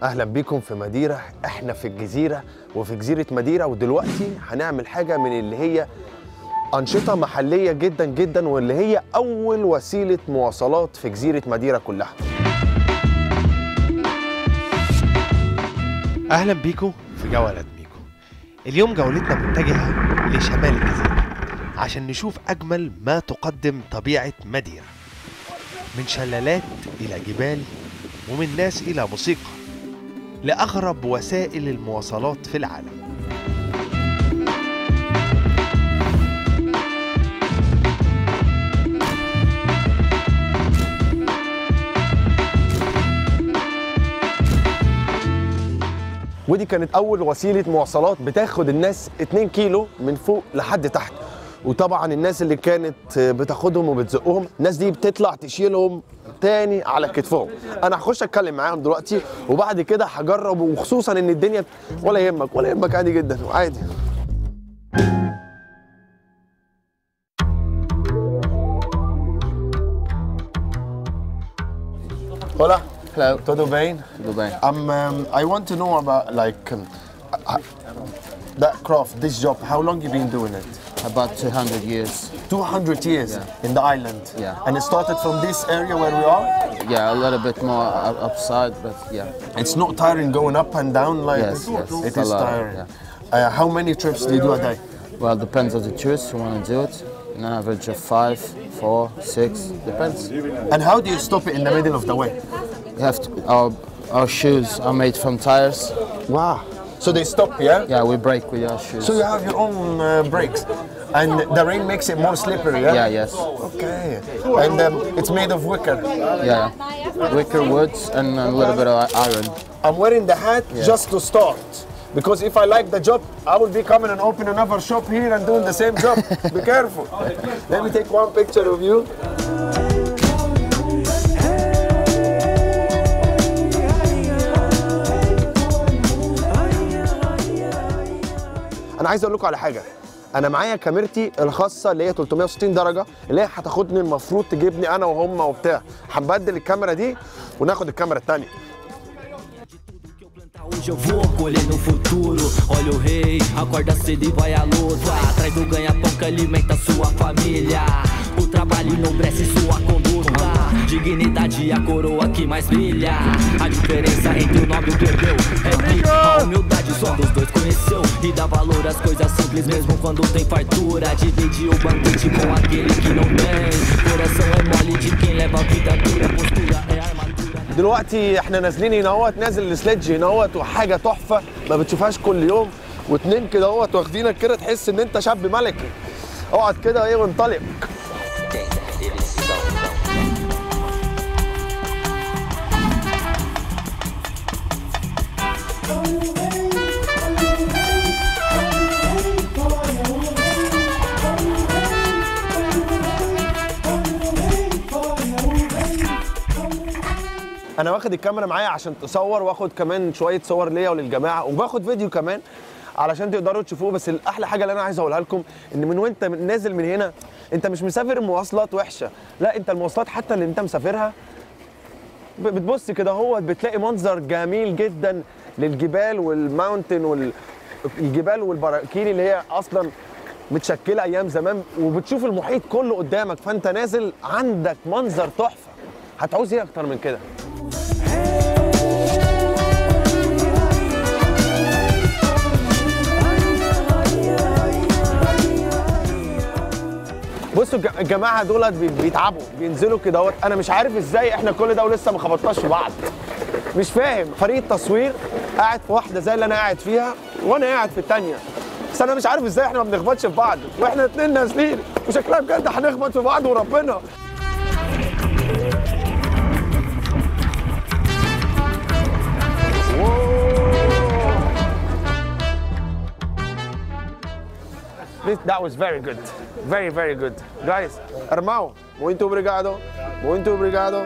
اهلا بيكم في مديره احنا في الجزيره وفي جزيره مديره ودلوقتي هنعمل حاجه من اللي هي انشطه محليه جدا جدا واللي هي اول وسيله مواصلات في جزيره مديره كلها اهلا بيكم في جولة ميكو اليوم جولتنا متجهة لشمال الجزيرة عشان نشوف اجمل ما تقدم طبيعة مدينة من شلالات الى جبال ومن ناس الى موسيقى لاغرب وسائل المواصلات في العالم ودي كانت اول وسيله مواصلات بتاخد الناس 2 كيلو من فوق لحد تحت وطبعا الناس اللي كانت بتاخدهم وبتزقهم الناس دي بتطلع تشيلهم تاني على كتفهم انا هخش اتكلم معاهم دلوقتي وبعد كده هجرب وخصوصا ان الدنيا ولا يهمك ولا يهمك عادي جدا عادي Hola. Hello. Tudo bem? Tudo bem. Um, um, I want to know about like um, uh, that craft, this job. How long you been doing it? About 200 years. 200 years Yeah. in the island. Yeah. And it started from this area where we are. Yeah, a little bit more up- upside, but yeah. It's not tiring going up and down like Yes, this. yes, It it's a is lot, tiring. yeah. Uh, how many trips do you do a day? Well, depends on the tourists who want to do it. An average of five, four, six, depends. You And how do you stop it in the middle of the way? have to, our, our shoes are made from tires. Wow. So they stop, yeah? Yeah, we brake with our shoes. So you have your own uh, brakes, and the rain makes it more slippery, yeah? yeah, yes. Okay. And um, it's made of wicker. Yeah. Wicker woods and a little bit of iron. I'm wearing the hat just to start. Because if I like the job, I will be coming and open another shop here and doing the same job. be careful. Let me take one picture of you. انا عايز اقول لكم على حاجه انا معايا كاميرتي الخاصه اللي هي 360 درجه اللي هي هتاخدني المفروض تجيبني انا وهم وبتاع هنبدل الكاميرا دي وناخد الكاميرا الثانيه Hoje eu vou colher no futuro. Olha o rei, acorda cedo e vai à luta. Atrás do ganha-pão que alimenta sua família. O trabalho enobrece sua conduta. Dignidade e a coroa que mais brilha. A diferença entre o nobre e o plebeu é que a humildade só dos dois conheceu. E dá valor às coisas simples mesmo quando tem fartura. Divide o banquete com aquele que não tem. Coração é mole de quem leva a vida dura. Postura é armadura. دلوقتي احنا نازلين هنا اهوت نازل السليدج هنا اهوت وحاجه تحفه ما بتشوفهاش كل يوم واتنين كده اهوت واخدينك كده تحس ان انت شاب ملكي اقعد كده ايه وانطلق انا واخد الكاميرا معايا عشان تصور واخد كمان شويه صور ليا وللجماعه وباخد فيديو كمان علشان تقدروا تشوفوه بس الاحلى حاجه اللي انا عايز اقولها لكم ان من وانت نازل من هنا انت مش مسافر مواصلات وحشه لا انت المواصلات حتى اللي انت مسافرها ب- بتبص كده هو بتلاقي منظر جميل جدا للجبال والماونتن والجبال والبراكين اللي هي اصلا متشكله ايام زمان وبتشوف المحيط كله قدامك فانت نازل عندك منظر تحفه هتعوز ايه اكتر من كده بصوا الج- الجماعه دولت بي- بيتعبوا بينزلوا كده اهوت انا مش عارف ازاي احنا كل ده ولسه ما خبطناش في بعض مش فاهم فريق التصوير قاعد في واحده زي اللي انا قاعد فيها وانا قاعد في الثانيه بس انا مش عارف ازاي احنا ما بنخبطش في بعض واحنا اتنين نازلين وشكلها بجد هنخبط في بعض وربنا This, that was very good. Very, very good. Guys, Armao, muito obrigado. Muito obrigado.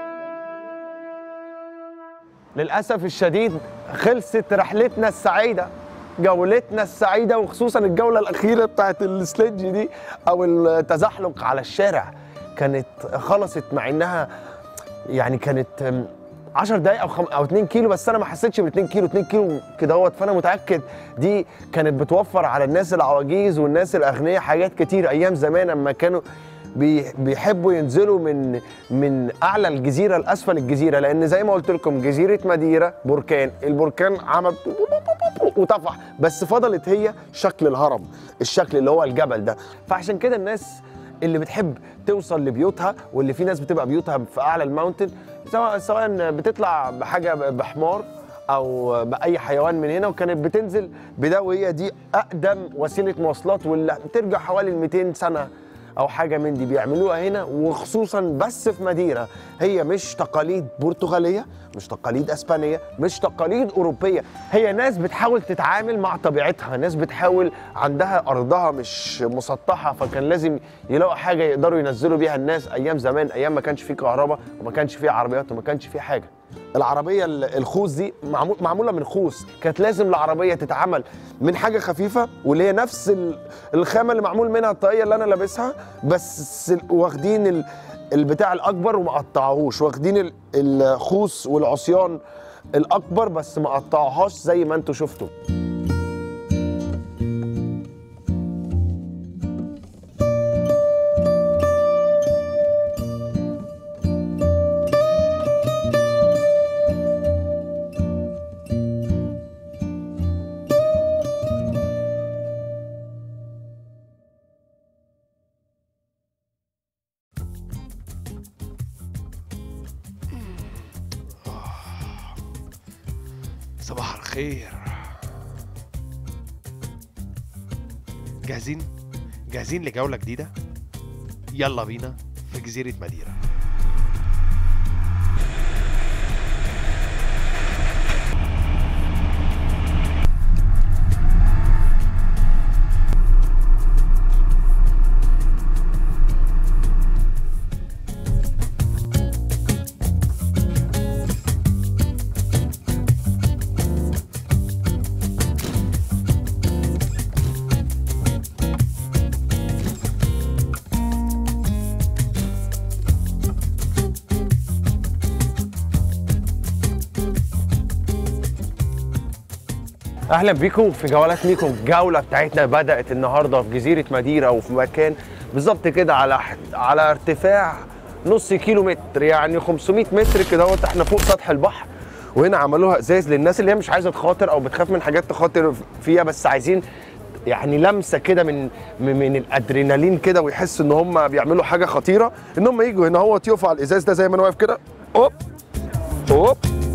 للأسف الشديد خلصت رحلتنا السعيدة جولتنا السعيدة وخصوصا الجولة الأخيرة بتاعت السليدج دي أو التزحلق على الشارع كانت خلصت مع إنها يعني كانت أم، 10 دقايق او خم... او 2 كيلو بس انا ما حسيتش ب 2 كيلو 2 كيلو كده اهوت فانا متاكد دي كانت بتوفر على الناس العواجيز والناس الاغنياء حاجات كتير ايام زمان لما كانوا بي... بيحبوا ينزلوا من من اعلى الجزيره لاسفل الجزيره لان زي ما قلت لكم جزيره ماديرا بركان البركان عمل وطفح بس فضلت هي شكل الهرم الشكل اللي هو الجبل ده فعشان كده الناس اللي بتحب توصل لبيوتها واللي في ناس بتبقى بيوتها في اعلى الماونتن سواء سواء بتطلع بحاجه بحمار او باي حيوان من هنا وكانت بتنزل بده وهي دي اقدم وسيله مواصلات واللي بترجع حوالي 200 سنه او حاجه من دي بيعملوها هنا وخصوصا بس في مدينه هي مش تقاليد برتغاليه مش تقاليد اسبانيه مش تقاليد اوروبيه هي ناس بتحاول تتعامل مع طبيعتها ناس بتحاول عندها ارضها مش مسطحه فكان لازم يلاقوا حاجه يقدروا ينزلوا بيها الناس ايام زمان ايام ما كانش فيه كهرباء وما كانش فيه عربيات وما كانش فيه حاجه العربيه ال- الخوص دي معمول معموله من خوص كانت لازم العربيه تتعمل من حاجه خفيفه واللي هي نفس ال- الخامه اللي معمول منها الطاقيه اللي انا لابسها بس ال- واخدين ال- البتاع الاكبر وما قطعوهوش واخدين ال- الخوص والعصيان الاكبر بس ما قطعوهاش زي ما انتوا شفتوا صباح الخير جاهزين جاهزين لجولة جديدة يلا بينا في جزيرة ماديرا اهلا بيكم في جولات ميكو الجوله بتاعتنا بدات النهارده في جزيره ماديرا وفي مكان بالظبط كده على على ارتفاع نص كيلو متر يعني 500 متر كده اهوت احنا فوق سطح البحر وهنا عملوها ازاز للناس اللي هي مش عايزه تخاطر او بتخاف من حاجات تخاطر فيها بس عايزين يعني لمسه كده من من من الادرينالين كده ويحس ان هم بيعملوا حاجه خطيره ان هم يجوا هنا هو يقفوا على الازاز ده زي ما انا واقف كده اوب اوب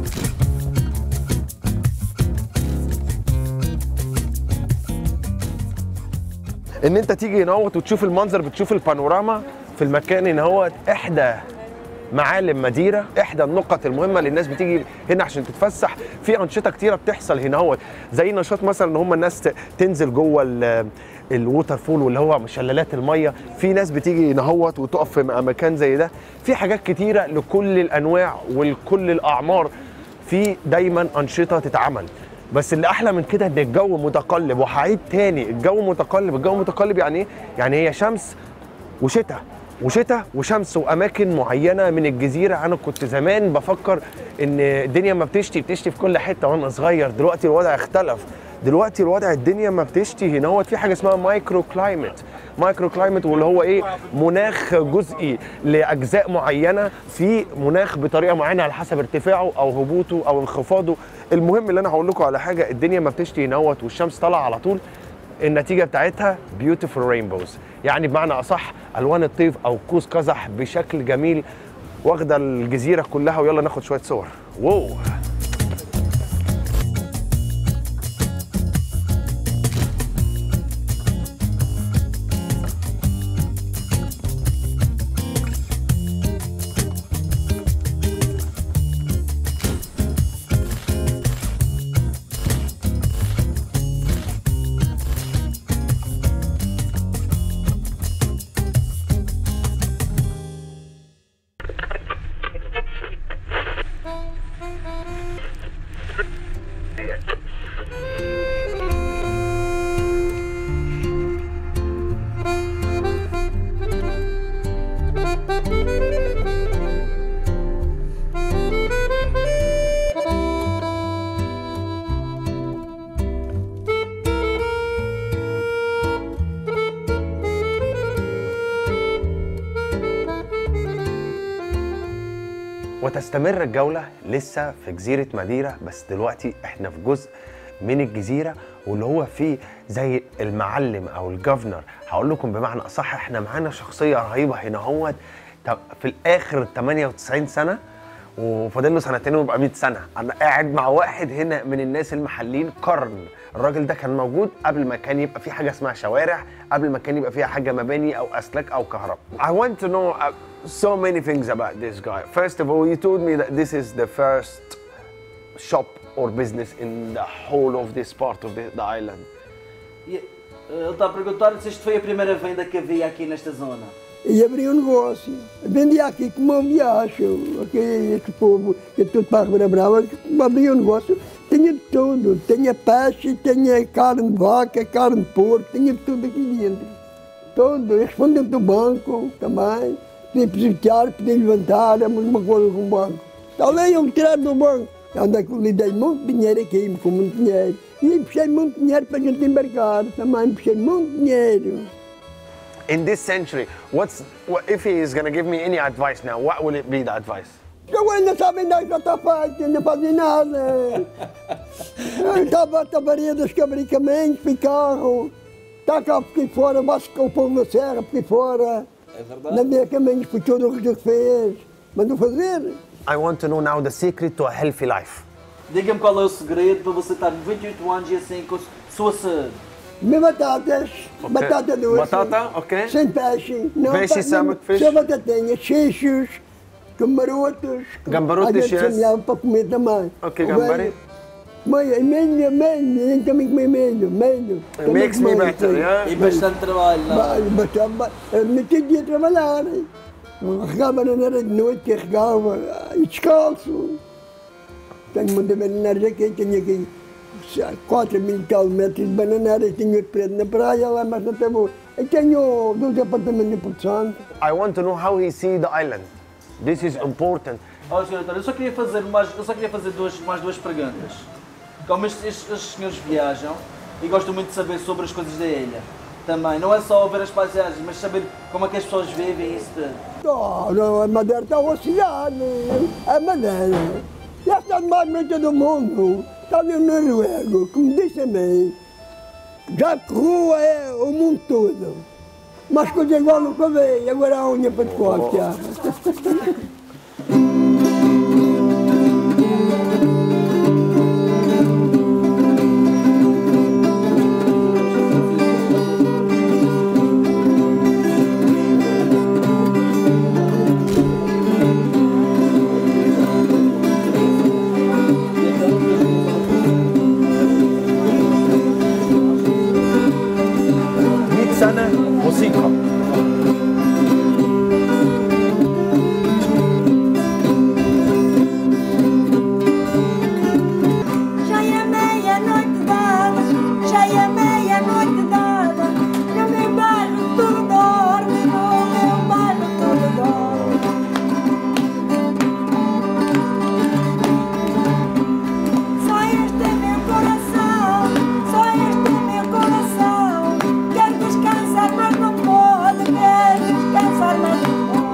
ان انت تيجي هنا اهوت وتشوف المنظر بتشوف البانوراما في المكان هنا هو احدى معالم مديرة احدى النقط المهمه اللي الناس بتيجي هنا عشان تتفسح في انشطه كتيره بتحصل هنا هو زي نشاط مثلا ان هم الناس ت- تنزل جوه ال- الووتر فول واللي هو شلالات الميه في ناس بتيجي هنا هوت وتقف في م- مكان زي ده في حاجات كتيره لكل الانواع ولكل الاعمار في دايما انشطه تتعمل بس اللي احلى من كده ان الجو متقلب وهعيد تاني الجو متقلب الجو متقلب يعني ايه يعني هي شمس وشتاء وشتاء وشمس واماكن معينه من الجزيره انا كنت زمان بفكر ان الدنيا ما بتشتي بتشتي في كل حته وانا صغير دلوقتي الوضع اختلف دلوقتي الوضع الدنيا ما بتشتي هنا هو في حاجه اسمها مايكرو كلايمت مايكرو كلايمت واللي هو ايه مناخ جزئي لاجزاء معينه في مناخ بطريقه معينه على حسب ارتفاعه او هبوطه او انخفاضه المهم اللي انا هقول لكم على حاجه الدنيا ما بتشتي هنا هوت والشمس طالعه على طول النتيجه بتاعتها بيوتيفول رينبوز يعني بمعنى اصح الوان الطيف او قوس قزح بشكل جميل واخده الجزيره كلها ويلا ناخد شويه صور واو وتستمر الجولة لسه في جزيرة ماديرا بس دلوقتي احنا في جزء من الجزيرة واللي هو فيه زي المعلم او الجفنر هقول لكم بمعنى اصح احنا معانا شخصية رهيبة هنا هو في الاخر 98 سنة وفاضل له سنتين ويبقى 100 سنة انا قاعد مع واحد هنا من الناس المحليين قرن الراجل ده كان موجود قبل ما كان يبقى في حاجة اسمها شوارع قبل ما كان يبقى فيها حاجة مباني او اسلاك او كهرباء I want to know uh, so many things about this guy first of all you told me that this is the first shop or business in the whole of this part of the, the island E, Ele está a perguntar se isto foi a primeira venda que havia aqui nesta zona. e abri um negócio. Vendia aqui como eu viajo, aqui, este povo, que é tudo para a Ribeira Brava, abri um negócio, tinha de tudo, tinha peixe, tinha carne de vaca, carne de porco, tinha de tudo aqui dentro. Tudo, respondendo do banco também, podia presentear, podia levantar, é uma coisa com o banco. Também eu tirar do banco. Onde é que eu lhe dei muito dinheiro aqui, com muito dinheiro. E puxei muito dinheiro para a gente embarcar, também puxei muito dinheiro. in this century what's what, if he is going to give me any advice now what will it be the advice Eu ainda sabe ainda que já está feito, não fazia nada. Eu Estava a tabaredas cabricamentos, de carro. Está cá, fiquei fora, basta que o povo da serra, fiquei fora. É verdade. Não havia caminhos, foi tudo o que fez. Mandou fazer. I want to know now the secret to a healthy life Diga-me qual é o segredo para você estar 28 anos e assim com a sua saúde. Me batatas, batata doce. Batata, ok. Sem peixe. Não, Peixe, pá, salmon, não, fish. Só batatinha, cheixos, camarotos. Gambarotos, A gente yes. semeava para comer também. Ok, O gambari. velho- Meio, meio, meio, a gente também come meio, meio. it makes me Também better come, yeah E bastante trabalho, não? Ba- Bastava, eu metia dia a trabalhar. Carregava na nara de noite, carregava e descalço. Tenho muita bananeira aqui, tenho aqui 4 mil e tal metros de bananeira, tenho outro prédio na praia, lá mais não tenho. Eu tenho dois apartamentos em Porto Santo. I want to know how he see the island this is important Olha, senhor doutor, eu só queria fazer, mais, eu só queria fazer duas, mais duas perguntas. Como estes, estes, estes senhores viajam e gostam muito de saber sobre as coisas da ilha. Também, não é só ver as paisagens, mas saber como é que as pessoas vivem e isso tudo. Oh, não, a Madeira está ao oceano, a Madeira. Esta é a mais bonita do mundo. Está ali no Noruego, como disse a mim. Já que rua é o mundo todo. Mas coisa igual nunca vi, agora a unha para te cortar. مئة سنة موسيقى Já é meia-noite dada, já é meia-noite dada. No meu bairro tudo dorme, no meu bairro tudo dorme. Só este é meu coração, só este é meu coração. Quer descansar, mas não pode, quer descansar, mas não pode.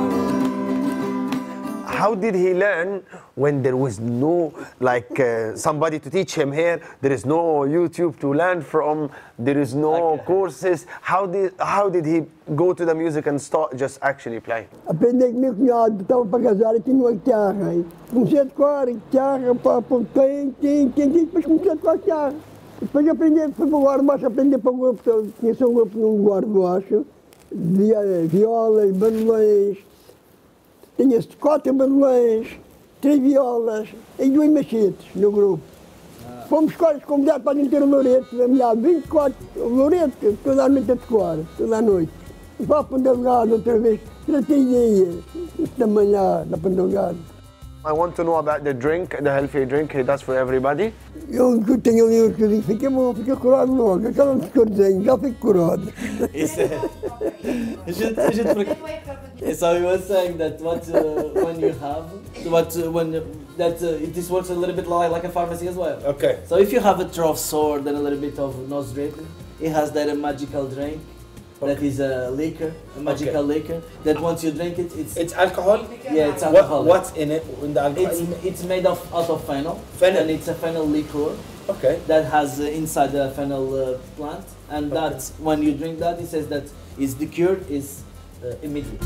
how did he learn when there was no like uh, somebody to teach him here there is no youtube to learn from there is no courses how did how did he go to the music and start just actually playing Aprendi com meu cunhado, estava para casar e tinha uma guitarra. aí. Comecei a tocar guitarra, pá, pá, tem, tem, tem, tem, depois comecei a tocar guitarra. Depois aprendi, fui para o guarda baixo, aprendi para o grupo, conheci um grupo num guarda baixo, de eh, violas, bandolões, tinha quatro bandolões, três violas e dois machetes no grupo. Fomos quase convidados para ter o Loreto, vamos lá, 24, o Loreto, toda a noite a tocar, toda a noite. E para a Pandalgada outra vez, três dias, da manhã, na Pandalgada. i want to know about the drink the healthy drink he does for everybody Eu que tenho ali um que digo, fica bom, fica curado logo, aquela não ficou desenho, já fico curado. Isso é. A gente, a gente por- So he was saying that what uh, when you have what uh, when uh, that uh, this works a little bit like, like a pharmacy as well. okay So if you have a trough sword and a little bit of nose drip, it has that a magical drink That is a liquor, a magical liquor. That once you drink it, it's It's alcohol. yeah, it's What, alcoholic. what's in it? In the alcohol? It's it's made of out of fennel. Fennel. And it's a fennel liquor okay. that has uh, inside the fennel uh, plant, and that's when you drink that, it says that is the cure is uh, immediate.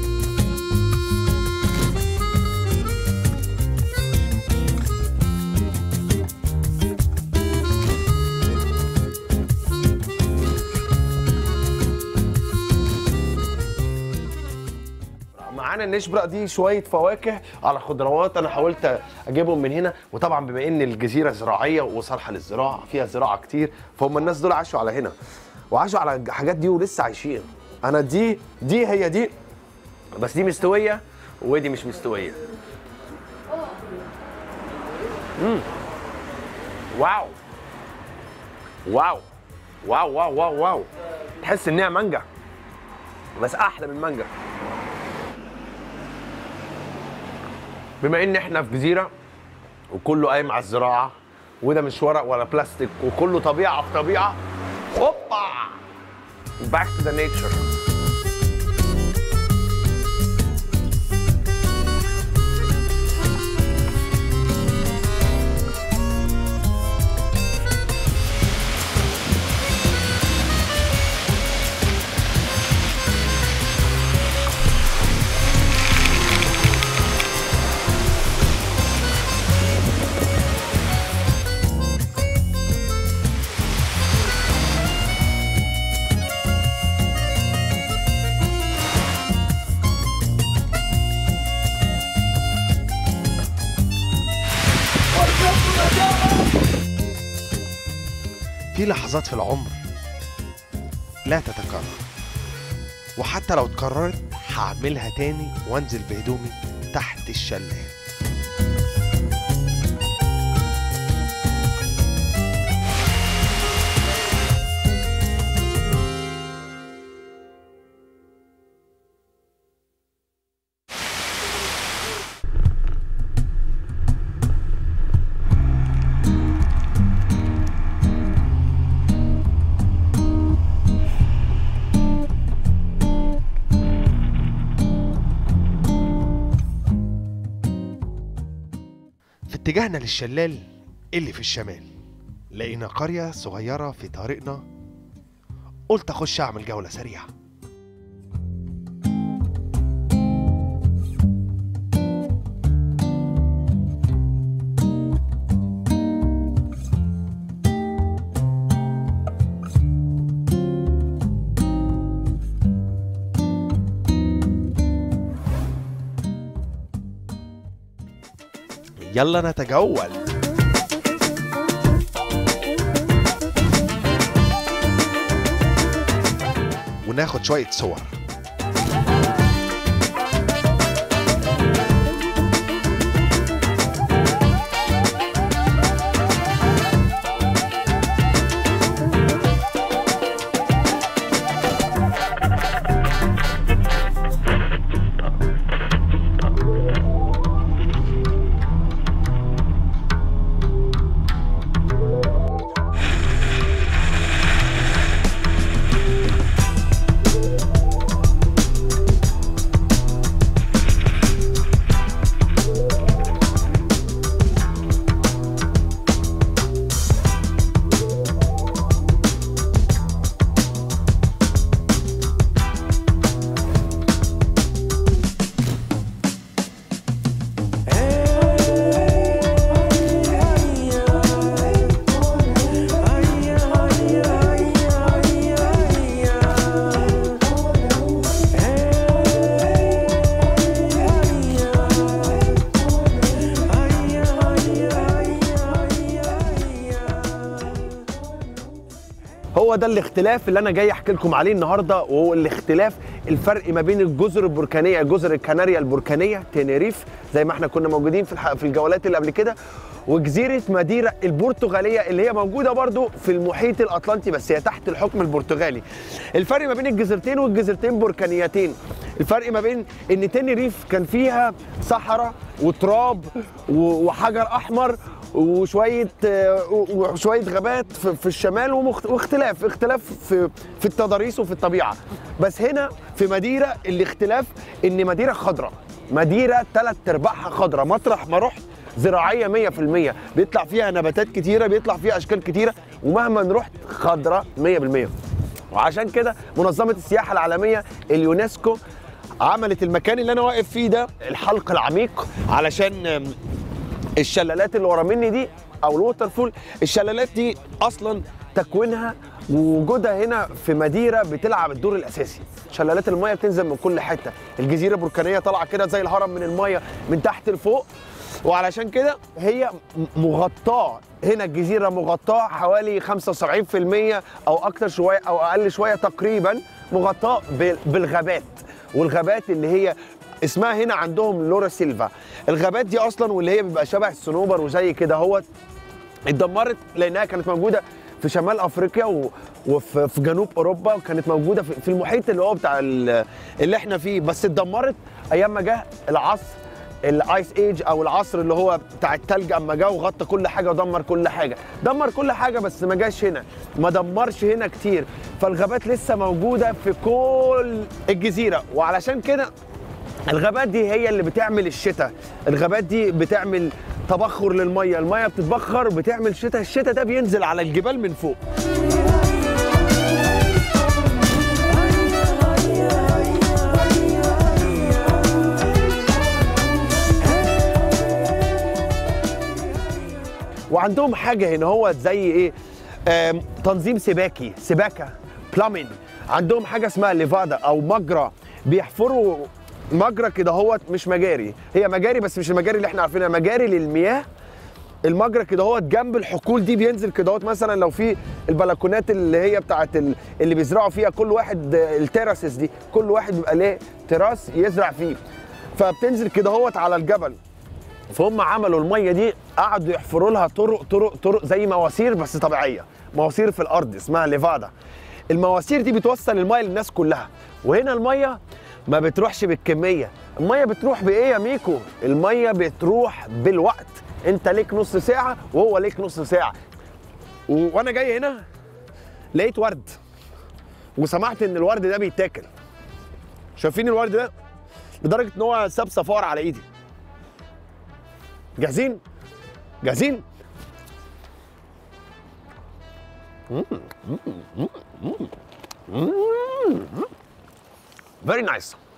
معانا النشبرق دي شويه فواكه على خضروات انا حاولت اجيبهم من هنا وطبعا بما ان الجزيره زراعيه وصالحه للزراعه فيها زراعه كتير فهم الناس دول عاشوا على هنا وعاشوا على الحاجات دي ولسه عايشين انا دي دي هي دي بس دي مستويه ودي مش مستويه امم واو واو واو واو واو واو تحس انها مانجا بس احلى من المانجا بما ان احنا في جزيره وكله قايم على الزراعه وده مش ورق ولا بلاستيك وكله طبيعه في طبيعه هوبا باك تو ذا نيتشر في لحظات في العمر لا تتكرر وحتى لو اتكررت هعملها تاني وانزل بهدومي تحت الشلال في اتجاهنا للشلال اللي في الشمال لقينا قرية صغيرة في طريقنا قلت أخش أعمل جولة سريعة يلا نتجول وناخد شوية صور هو ده الاختلاف اللي انا جاي احكي لكم عليه النهارده وهو الاختلاف الفرق ما بين الجزر البركانيه جزر الكناريا البركانيه تينيريف زي ما احنا كنا موجودين في الح... في الجولات اللي قبل كده وجزيره ماديرا البرتغاليه اللي هي موجوده برضو في المحيط الاطلنطي بس هي تحت الحكم البرتغالي الفرق ما بين الجزيرتين والجزيرتين بركانيتين الفرق ما بين ان تينيريف كان فيها صحراء وتراب و- وحجر احمر وشويه آه، و- وشويه غابات في, في الشمال ومخت- واختلاف اختلاف في في التضاريس وفي الطبيعه بس هنا في مديره الاختلاف ان مديره خضراء مديره ثلاث ارباعها خضراء مطرح ما رحت زراعيه 100% بيطلع فيها نباتات كتيره بيطلع فيها اشكال كتيره ومهما رحت خضراء 100% وعشان كده منظمه السياحه العالميه اليونسكو عملت المكان اللي انا واقف فيه ده الحلق العميق علشان آم، الشلالات اللي ورا مني دي او الووتر فول الشلالات دي اصلا تكوينها ووجودها هنا في مديره بتلعب الدور الاساسي شلالات المايه بتنزل من كل حته الجزيره بركانيه طالعه كده زي الهرم من المايه من تحت لفوق وعلشان كده هي م- مغطاه هنا الجزيره مغطاه حوالي 75% او اكتر شويه او اقل شويه تقريبا مغطاه بال- بالغابات والغابات اللي هي اسمها هنا عندهم لورا سيلفا الغابات دي اصلا واللي هي بيبقى شبه الصنوبر وزي كده هو اتدمرت لانها كانت موجوده في شمال افريقيا و... وفي في جنوب اوروبا وكانت موجوده في, في المحيط اللي هو بتاع ال- اللي احنا فيه بس اتدمرت ايام ما جه العصر الايس ايج او العصر اللي هو بتاع التلج اما جه وغطى كل حاجه ودمر كل حاجه دمر كل حاجه بس ما جاش هنا ما دمرش هنا كتير فالغابات لسه موجوده في كل الجزيره وعلشان كده الغابات دي هي اللي بتعمل الشتاء الغابات دي بتعمل تبخر للميه الميه بتتبخر بتعمل شتاء الشتاء ده بينزل على الجبال من فوق وعندهم حاجه هنا هو زي ايه آم، تنظيم سباكي سباكه بلامين عندهم حاجه اسمها ليفادا او مجرى بيحفروا مجرى كده هو مش مجاري هي مجاري بس مش المجاري اللي احنا عارفينها مجاري للمياه المجرى كده هو جنب الحقول دي بينزل كده هو مثلا لو في البلكونات اللي هي بتاعت ال- اللي بيزرعوا فيها كل واحد آه، التراسز دي كل واحد بيبقى ليه تراس يزرع فيه فبتنزل كده هو على الجبل فهم عملوا الميه دي قعدوا يحفروا لها طرق طرق طرق زي مواسير بس طبيعيه مواسير في الارض اسمها ليفادا المواسير دي بتوصل الميه للناس كلها وهنا الميه ما بتروحش بالكميه الميه بتروح بايه يا ميكو الميه بتروح بالوقت انت ليك نص ساعه وهو ليك نص ساعه و- وانا جاي هنا لقيت ورد وسمعت ان الورد ده بيتاكل شايفين الورد ده لدرجه ان هو ساب صفار على ايدي جاهزين؟ جاهزين؟ فيري نايس